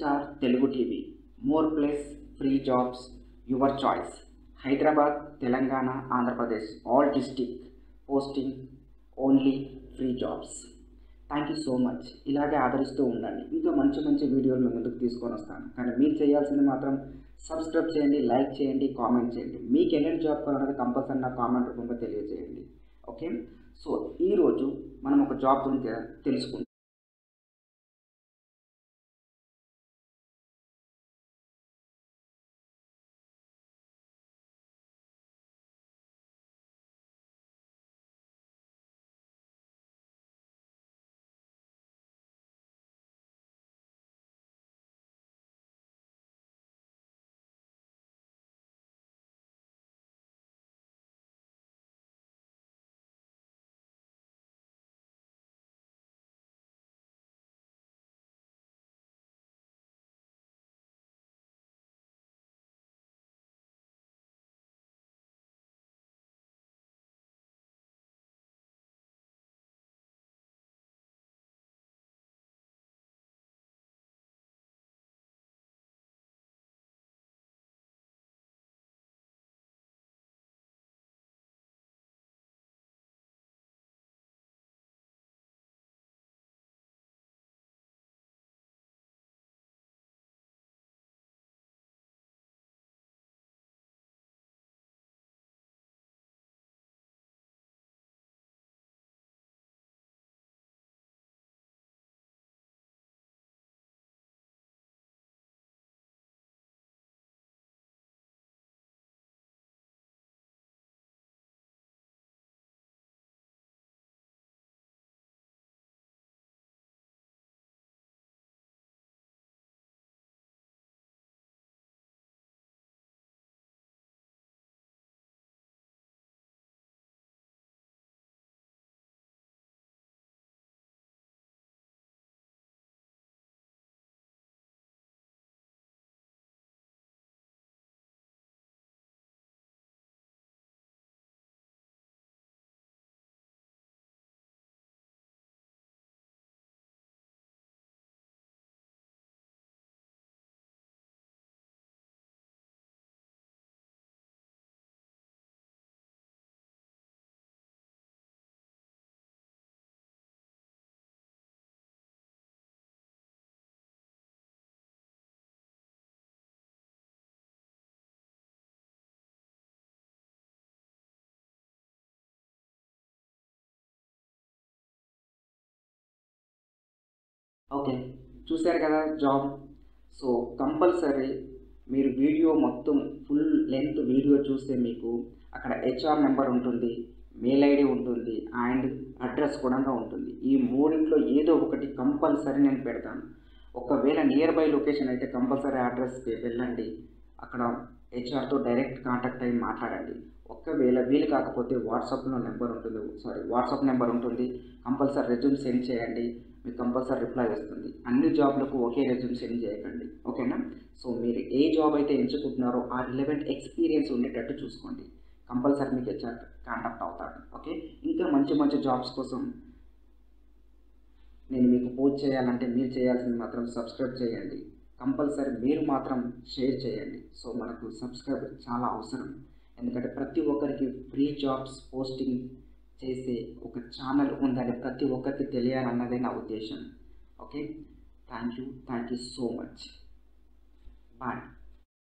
star Telugu TV more plus free jobs your choice Hyderabad Telangana Andhra Pradesh all district posting only free jobs thank you so much ఇలాగే ఆదరిస్తూ ఉండండి ఇంకా మంచి మంచి వీడియోలు మీ ముందుకు తీసుకొని వస్తాను కానీ మీరు చేయాల్సింది మాత్రం సబ్స్క్రైబ్ చేయండి లైక్ చేయండి కామెంట్ చేయండి మీకు ఎలాంటి జాబ్ కావాలన్నది కంపల్సరీ నా కామెంట్ రూపంలో తెలియజేయండి ఓకే సో ఈరోజు మనం ఒక జాబ్ గురించి తెలుసుకుంటాం ఓకే చూశారు కదా జాబ్ సో కంపల్సరీ మీరు వీడియో మొత్తం ఫుల్ లెంత్ వీడియో చూస్తే మీకు అక్కడ హెచ్ఆర్ నెంబర్ ఉంటుంది మెయిల్ ఐడి ఉంటుంది అండ్ అడ్రస్ కూడా ఉంటుంది ఈ మూడింట్లో ఏదో ఒకటి కంపల్సరీ నేను పెడతాను ఒకవేళ నియర్ బై లొకేషన్ అయితే కంపల్సరీ అడ్రస్కి వెళ్ళండి అక్కడ హెచ్ఆర్తో డైరెక్ట్ కాంటాక్ట్ అయ్యి మాట్లాడండి ఒకవేళ వీలు కాకపోతే వాట్సాప్లో నెంబర్ ఉంటుంది సారీ వాట్సాప్ నెంబర్ ఉంటుంది కంపల్సరీ రెజ్యూమ్ సెండ్ చేయండి మీకు కంపల్సరీ రిప్లై వస్తుంది అన్ని జాబ్లకు ఒకే రెజ్యూమ్ సెండ్ చేయకండి ఓకేనా సో మీరు ఏ జాబ్ అయితే ఎంచుకుంటున్నారో ఆ రిలవెంట్ ఎక్స్పీరియన్స్ ఉండేటట్టు చూసుకోండి కంపల్సరీ మీకు హెచ్ఆర్ కాంటాక్ట్ అవుతాడు ఓకే ఇంకా మంచి మంచి జాబ్స్ కోసం నేను మీకు పోస్ట్ చేయాలంటే మీరు చేయాల్సింది మాత్రం సబ్స్క్రైబ్ చేయండి కంపల్సరీ మీరు మాత్రం షేర్ చేయండి సో మనకు సబ్స్క్రైబ్ చాలా అవసరం ఎందుకంటే ప్రతి ఒక్కరికి ఫ్రీ జాబ్స్ పోస్టింగ్ చేసే ఒక ఛానల్ ఉందని ప్రతి ఒక్కరికి తెలియాలన్నదే నా ఉద్దేశం okay thank you thank you so much bye